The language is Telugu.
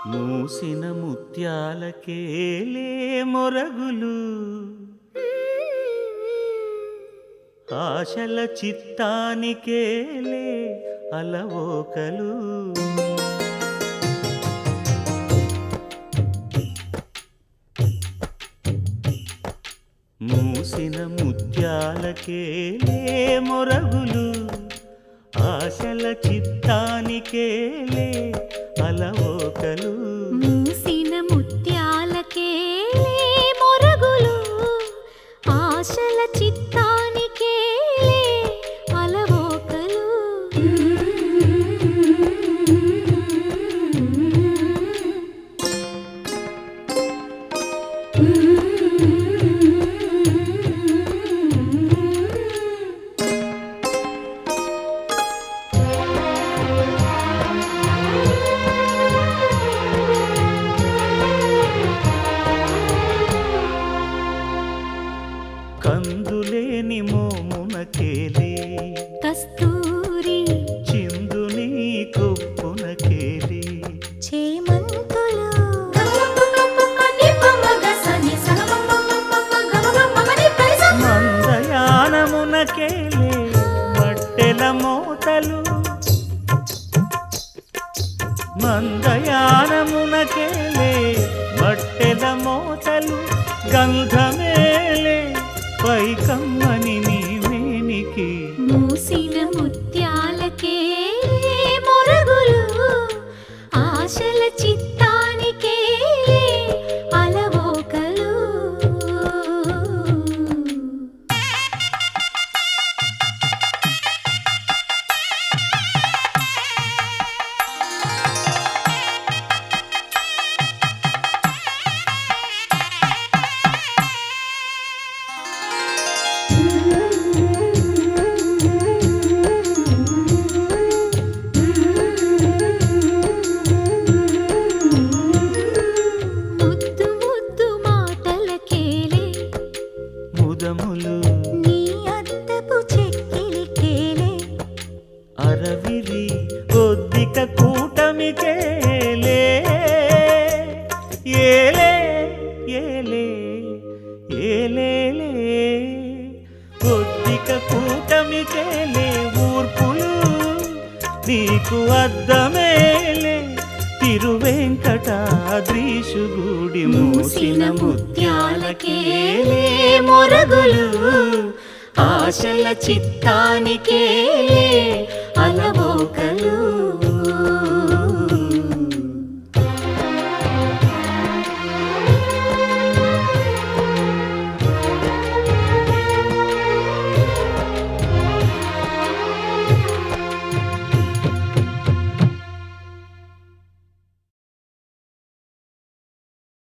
మూసిన ముత్యాలకేలే మొరగులు ఆశల చిత్తానికేలే అలవోకలు మూసిన ముత్యాలకేలే మొరగులు ఆశల చిత్తానికేలే అలవోకలు మూసిన ముత్యాలకే మొరగులు ఆశల చిత్తానికే అలవోకలు కందులేని మోమునకేలే కస్తూరి చిందుని కొప్పునకేలే చేమంతులు మందయానమునకేలే మట్టెల మోతలు మందయానమునకేలే మట్టెల మోతలు గంధమేలే పైకమ్మని నీవేనికి మూసిన ముత్యాలకే మొరగులు ఆశల చిత్తానికే అలవోకలు ముద్దు ముద్దు మాటలకేలే ముదములు నీ అద్దపు చెక్కిలికేలే అరవిరి ఒద్దిక కూటమికేలే ఏలే ఏలే ఏలేలే ఒద్దిక కూటమికేలే ఊర్పులు నీకు అద్దమేలే తిరువెంకటాద్రీషు గుడి మూసిన ముత్యాలకేలే మొరగులు ఆశల చిత్తానికేలే